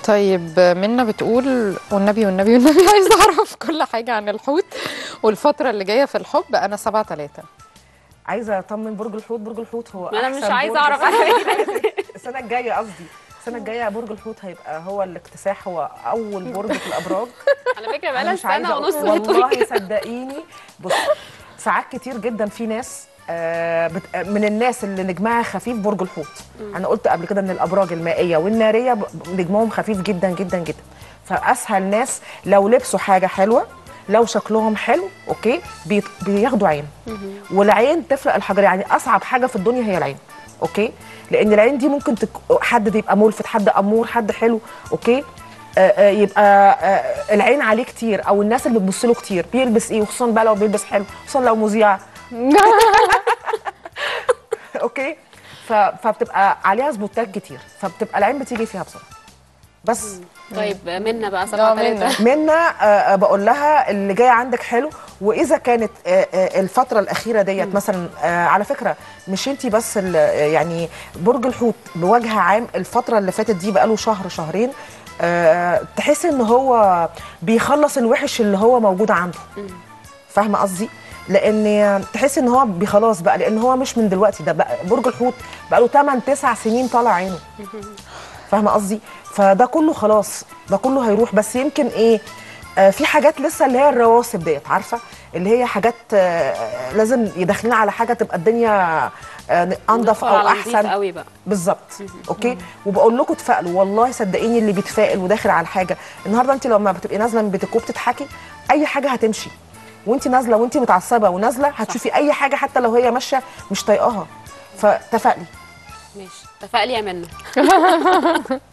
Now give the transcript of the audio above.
طيب منا بتقول والنبي والنبي والنبي عايزه اعرف كل حاجه عن الحوت والفتره اللي جايه في الحب انا سبعة تلاتة عايزه اطمن برج الحوت برج الحوت هو انا مش أحسن عايزه برج اعرف السنه الجايه قصدي السنه الجايه برج الحوت هيبقى هو الاكتساح هو اول برج في الابراج على فكره أنا بقالها مش عايزة سنه أقول- ونص بتقول والله صدقيني بص ساعات كتير جدا في ناس آه، بت- آه، من الناس اللي نجمها خفيف برج الحوت انا قلت قبل كده ان الابراج المائيه والناريه ب- نجمهم خفيف جدا جدا جدا فاسهل ناس لو لبسوا حاجه حلوه لو شكلهم حلو اوكي بيت- بياخدوا عين والعين تفرق الحجر يعني اصعب حاجه في الدنيا هي العين اوكي لان العين دي ممكن تك... حد يبقى ملفت حد امور حد حلو اوكي آه، آه، يبقى آه، العين عليه كتير او الناس اللي بتبص له كتير بيلبس ايه وخصوصا بقى لو بيلبس حلو خصوصا لو مذيع اوكي ف... فبتبقى عليها سبوتات كتير فبتبقى العين بتيجي فيها بسرعه بس طيب منا بقى لا، سبعة منا. ثلاثة منا آه، آه، بقول لها اللي جاي عندك حلو واذا كانت آه، آه، الفتره الاخيره ديت مثلا آه، على فكره مش انت بس ال- آه، يعني برج الحوت بوجه عام الفتره اللي فاتت دي بقاله شهر شهرين آه، تحس ان هو بيخلص الوحش اللي هو موجود عنده فاهمه قصدي لان تحس ان هو بي- خلاص بقى لان هو مش من دلوقتي ده بقى برج الحوت بقى له 8 9 سنين طالع عينه فاهمه قصدي فده كله خلاص ده كله هيروح بس يمكن ايه آه في حاجات لسه اللي هي الرواسب ديت عارفه اللي هي حاجات آه لازم يدخلنا على حاجه تبقى الدنيا آه انضف ندخل او على نضيف احسن قوي بقى بالظبط اوكي وبقول لكم تفائلوا والله صدقيني اللي بيتفائل وداخل على الحاجه النهارده انت لما بتبقي نازله من بيتك وبتضحكي اي حاجه هتمشي وانت نازله وانت متعصبه ونازله هتشوفي اي حاجه حتى لو هي ماشيه مش طايقاها فتفائلي ماشي تفائلي يا منا